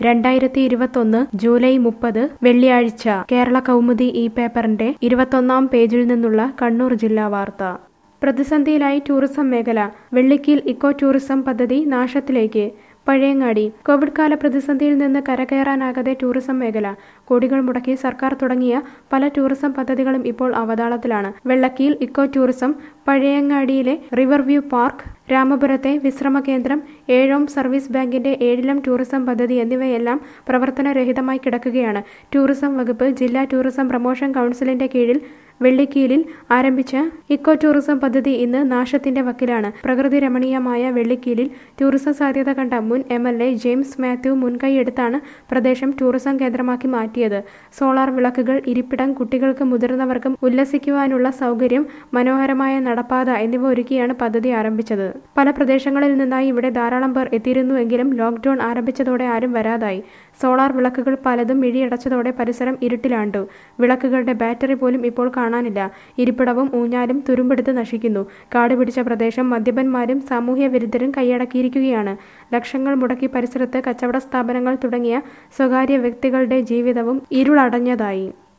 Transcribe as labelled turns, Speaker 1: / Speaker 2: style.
Speaker 1: രണ്ടായിരത്തി ഇരുപത്തൊന്ന് ജൂലൈ മുപ്പത് വെള്ളിയാഴ്ച കേരള കൗമുദി ഈ പേപ്പറിന്റെ ഇരുപത്തൊന്നാം പേജിൽ നിന്നുള്ള കണ്ണൂർ ജില്ലാ വാർത്ത പ്രതിസന്ധിയിലായി ടൂറിസം മേഖല വെള്ളിക്കീൽ ഇക്കോ ടൂറിസം പദ്ധതി നാശത്തിലേക്ക് പഴയങ്ങാടി കോവിഡ് കാല പ്രതിസന്ധിയിൽ നിന്ന് കരകയറാനാകാതെ ടൂറിസം മേഖല കോടികൾ മുടക്കി സർക്കാർ തുടങ്ങിയ പല ടൂറിസം പദ്ധതികളും ഇപ്പോൾ അവതാളത്തിലാണ് വെള്ളക്കീൽ ഇക്കോ ടൂറിസം പഴയങ്ങാടിയിലെ റിവർ വ്യൂ പാർക്ക് രാമപുരത്തെ വിശ്രമ കേന്ദ്രം ഏഴോം സർവീസ് ബാങ്കിന്റെ ഏഴിലം ടൂറിസം പദ്ധതി എന്നിവയെല്ലാം പ്രവർത്തനരഹിതമായി കിടക്കുകയാണ് ടൂറിസം വകുപ്പ് ജില്ലാ ടൂറിസം പ്രൊമോഷൻ കൗൺസിലിന്റെ കീഴിൽ വെള്ളിക്കീലിൽ ആരംഭിച്ച ഇക്കോ ടൂറിസം പദ്ധതി ഇന്ന് നാശത്തിന്റെ വക്കിലാണ് പ്രകൃതി രമണീയമായ വെള്ളിക്കീലിൽ ടൂറിസം സാധ്യത കണ്ട മുൻ M L A James Mathew മുൻകൈയെടുത്താണ് പ്രദേശം ടൂറിസം കേന്ദ്രമാക്കി മാറ്റിയത് സോളാർ വിളക്കുകൾ ഇരിപ്പിടം കുട്ടികൾക്കും മുതിർന്നവർക്കും ഉല്ലസിക്കുവാനുള്ള സൗകര്യം മനോഹരമായ നടപ്പാത എന്നിവ ഒരുക്കിയാണ് പദ്ധതി ആരംഭിച്ചത് പല പ്രദേശങ്ങളിൽ നിന്നായി ഇവിടെ ധാരാളം പേർ എത്തിയിരുന്നുവെങ്കിലും ലോക്ക്ഡൌൺ ആരംഭിച്ചതോടെ ആരും വരാതായി സോളാർ വിളക്കുകൾ പലതും മിഴിയടച്ചതോടെ പരിസരം ഇരുട്ടിലാണ്ടു വിളക്കുകളുടെ ബാറ്ററി പോലും ഇപ്പോൾ കാണാനില്ല ഇരിപ്പിടവും ഊഞ്ഞാലും തുരുമ്പെടുത്ത് നശിക്കുന്നു കാട് പിടിച്ച പ്രദേശം മദ്യപന്മാരും സാമൂഹ്യ വിരുദ്ധരും കൈയടക്കിയിരിക്കുകയാണ് ലക്ഷങ്ങൾ മുടക്കി പരിസരത്ത് കച്ചവട സ്ഥാപനങ്ങൾ തുടങ്ങിയ സ്വകാര്യ വ്യക്തികളുടെ ജീവിതവും ഇരുളടഞ്ഞതായി